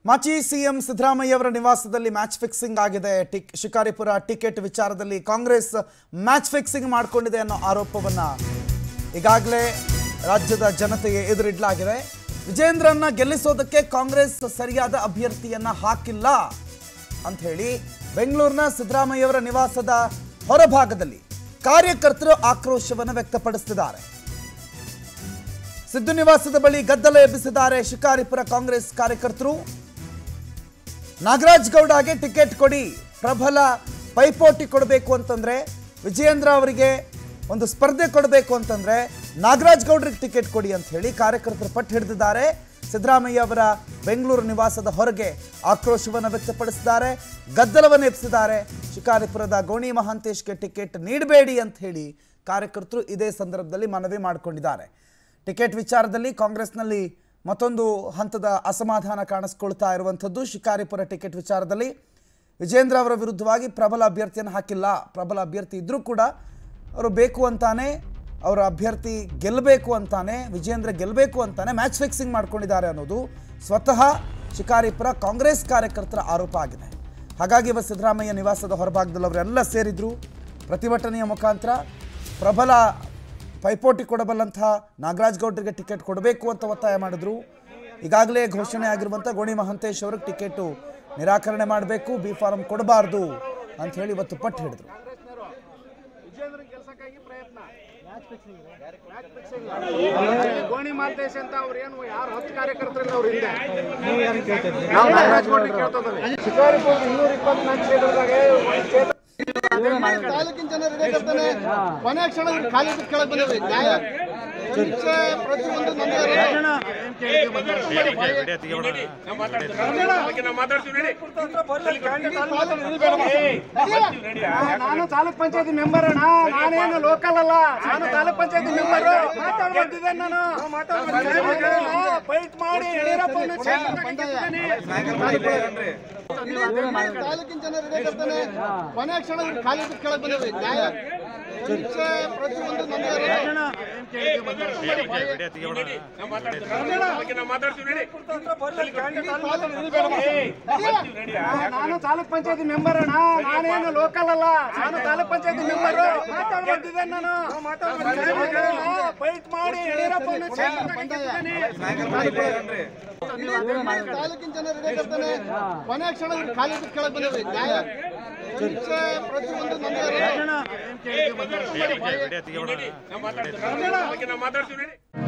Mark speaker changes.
Speaker 1: ಮಾಜಿ ಸಿಎಂ ಸಿದ್ದರಾಮಯ್ಯ ಅವರ ನಿವಾಸದಲ್ಲಿ ಮ್ಯಾಚ್ ಫಿಕ್ಸಿಂಗ್ ಆಗಿದೆ ಟಿಕ್ ಶಿಕಾರಿಪುರ ಟಿಕೆಟ್ ವಿಚಾರದಲ್ಲಿ ಕಾಂಗ್ರೆಸ್ ಮ್ಯಾಚ್ ಫಿಕ್ಸಿಂಗ್ ಮಾಡಿಕೊಂಡಿದೆ ಅನ್ನೋ ಆರೋಪವನ್ನ ಈಗಾಗಲೇ ರಾಜ್ಯದ ಜನತೆಗೆ ಎದುರಿಡಲಾಗಿದೆ ವಿಜೇಂದ್ರನ್ನ ಗೆಲ್ಲಿಸೋದಕ್ಕೆ ಕಾಂಗ್ರೆಸ್ ಸರಿಯಾದ ಅಭ್ಯರ್ಥಿಯನ್ನ ಹಾಕಿಲ್ಲ ಅಂತ ಹೇಳಿ ಬೆಂಗಳೂರಿನ ಸಿದ್ದರಾಮಯ್ಯ ಅವರ ನಿವಾಸದ ಹೊರಭಾಗದಲ್ಲಿ ಕಾರ್ಯಕರ್ತರು ಆಕ್ರೋಶವನ್ನು ವ್ಯಕ್ತಪಡಿಸುತ್ತಿದ್ದಾರೆ ಸಿದ್ದು ನಿವಾಸದ ಬಳಿ ಗದ್ದಲ ಎಬ್ಬಿಸಿದ್ದಾರೆ ಶಿಕಾರಿಪುರ ಕಾಂಗ್ರೆಸ್ ಕಾರ್ಯಕರ್ತರು ನಾಗರಾಜ್ ಗೌಡಗೆ ಟಿಕೆಟ್ ಕೊಡಿ ಪ್ರಬಲ ಪೈಪೋಟಿ ಕೊಡಬೇಕು ಅಂತಂದ್ರೆ ವಿಜಯೇಂದ್ರ ಅವರಿಗೆ ಒಂದು ಸ್ಪರ್ಧೆ ಕೊಡಬೇಕು ಅಂತಂದ್ರೆ ನಾಗರಾಜ್ ಗೌಡ್ರಿಗೆ ಟಿಕೆಟ್ ಕೊಡಿ ಅಂತ ಹೇಳಿ ಕಾರ್ಯಕರ್ತರು ಪಟ್ಟು ಹಿಡಿದಿದ್ದಾರೆ ಸಿದ್ದರಾಮಯ್ಯ ಅವರ ಬೆಂಗಳೂರು ನಿವಾಸದ ಹೊರಗೆ ಆಕ್ರೋಶವನ್ನು ವ್ಯಕ್ತಪಡಿಸಿದ್ದಾರೆ ಗದ್ದಲವನ್ನು ಎಬ್ಬಿಸಿದ್ದಾರೆ ಶಿಕಾರಿಪುರದ ಗೋಣಿ ಮಹಾಂತೇಶ್ಗೆ ಟಿಕೆಟ್ ನೀಡಬೇಡಿ ಅಂತ ಹೇಳಿ ಕಾರ್ಯಕರ್ತರು ಇದೇ ಸಂದರ್ಭದಲ್ಲಿ ಮನವಿ ಮಾಡಿಕೊಂಡಿದ್ದಾರೆ ಟಿಕೆಟ್ ವಿಚಾರದಲ್ಲಿ ಕಾಂಗ್ರೆಸ್ನಲ್ಲಿ ಮತ್ತೊಂದು ಹಂತದ ಅಸಮಾಧಾನ ಕಾಣಿಸ್ಕೊಳ್ತಾ ಇರುವಂಥದ್ದು ಶಿಕಾರಿಪುರ ಟಿಕೆಟ್ ವಿಚಾರದಲ್ಲಿ ವಿಜೇಂದ್ರ ಅವರ ವಿರುದ್ಧವಾಗಿ ಪ್ರಬಲ ಅಭ್ಯರ್ಥಿಯನ್ನು ಹಾಕಿಲ್ಲ ಪ್ರಬಲ ಅಭ್ಯರ್ಥಿ ಇದ್ದರೂ ಕೂಡ ಅವರು ಬೇಕು ಅಂತಾನೆ ಅವರ ಅಭ್ಯರ್ಥಿ ಗೆಲ್ಲಬೇಕು ಅಂತಾನೆ ವಿಜೇಂದ್ರ ಗೆಲ್ಲಬೇಕು ಅಂತಾನೆ ಮ್ಯಾಚ್ ಫಿಕ್ಸಿಂಗ್ ಮಾಡ್ಕೊಂಡಿದ್ದಾರೆ ಅನ್ನೋದು ಸ್ವತಃ ಶಿಕಾರಿಪುರ ಕಾಂಗ್ರೆಸ್ ಕಾರ್ಯಕರ್ತರ ಆರೋಪ ಆಗಿದೆ ಹಾಗಾಗಿ ಇವತ್ತು ಸಿದ್ದರಾಮಯ್ಯ ನಿವಾಸದ ಹೊರಭಾಗದಲ್ಲಿ ಅವರೆಲ್ಲ ಸೇರಿದ್ರು ಪ್ರತಿಭಟನೆಯ ಮುಖಾಂತರ ಪ್ರಬಲ ಪೈಪೋಟಿ ಕೊಡಬಲ್ಲಂತಹ ನಾಗರಾಜ್ ಗೌಡ್ರಿಗೆ ಟಿಕೆಟ್ ಕೊಡಬೇಕು ಅಂತ ಒತ್ತಾಯ ಮಾಡಿದ್ರು ಈಗಾಗಲೇ ಘೋಷಣೆ ಆಗಿರುವಂಥ ಗೋಣಿ ಮಹಂತೇಶ್ ಅವ್ರಿಗೆ ಟಿಕೆಟು ನಿರಾಕರಣೆ ಮಾಡಬೇಕು ಬಿ ಫಾರಂ ಕೊಡಬಾರ್ದು ಅಂತ ಹೇಳಿ ಇವತ್ತು ಪಟ್ಟು ಹಿಡಿದ್ರು
Speaker 2: ಗೋಣಿ ಮಾಲ್ತೇಶ್ ಅಂತ ಅವ್ರು ಏನು ಯಾರು ಹತ್ತು ಕಾರ್ಯಕರ್ತರಿಲ್ಲ ಅವ್ರ ಹಿಂದೆ ನಾವು ನಾಗರಾಜ್ ಗೌಡ್ರಿಗೆ ಕೇಳ್ತಿದ್ದೀವಿ. ಶಿಕಾರಿಪುರ ಇನ್ನೂರ ಇಪ್ಪತ್ನಾಲ್ಕು ಕ್ಷೇತ್ರದಾಗ
Speaker 3: ತಾಲೂಕಿನ ಜನ ರೆಡಿ ಆಗಿರ್ತಾನೆ ಕೊನೆ ಕ್ಷಣ ಖಾಲಿ ಬಿಟ್ಟು ಕೆಳಗೆ ಬಂದೇವೆ ನ್ಯಾಯ ಚರ್ಚೆ ಪ್ರತಿಯೊಂದು ನಮಗೆ
Speaker 2: ನಾನು ತಾಲೂಕ್ ಪಂಚಾಯತಿ ಮೆಂಬರ್ ಅಣ್ಣ ನಾನೇನು ಲೋಕಲ್ ಅಲ್ಲ ನಾನು ತಾಲೂಕ್ ಪಂಚಾಯತಿ ಮೆಂಬರ್ ಮಾತಾಡ್ತಿದ್ದೆ ನಾನು ಫೈಟ್ ಮಾಡಿ ಯಡಿಯೂರಪ್ಪನ ಕ್ಷೇತ್ರದಾಗ ಗೆದ್ದಿದ್ದೀನಿ.
Speaker 3: ತಾಲೂಕಿನ ಜನ ರೆಡಿ ಆಗಿರ್ತಾನೆ ಕೊನೆ ಕ್ಷಣ ಖಾಲಿ ಬಿಟ್ಟು ಕೆಳಗೆ ಬಂದೇವೆ ನ್ಯಾಯ ಚರ್ಚೆ ಪ್ರತಿಯೊಂದು ನಮಗೆ
Speaker 2: ನಾನು ತಾಲೂಕ್ ಪಂಚಾಯತಿ ಮೆಂಬರ್ ಅಣ್ಣ ನಾನೇನು ಲೋಕಲ್ ಅಲ್ಲ ನಾನು ತಾಲೂಕ್ ಪಂಚಾಯತಿ ಮೆಂಬರ್ ಗೆದ್ದಿದ್ದೆ ನಾನು ಫೈಟ್ ಮಾಡಿ ಯಡಿಯೂರಪ್ಪನ ಕ್ಷೇತ್ರದಾಗ ಗೆದ್ದಿದ್ದೀನಿ.
Speaker 3: ತಾಲೂಕಿನ ಜನ ರೆಡಿ ಆಗಿರ್ತಾನೆ ಕೊನೆ ಕ್ಷಣ ಖಾಲಿ ಬಿಟ್ಟು ಕೆಳಗೆ ಬಂದೇವೆ ನ್ಯಾಯ ಚರ್ಚೆ ಪ್ರತಿಯೊಂದು ನಮಗೆ
Speaker 2: ಮಾತಾಡ್ತೀವಿ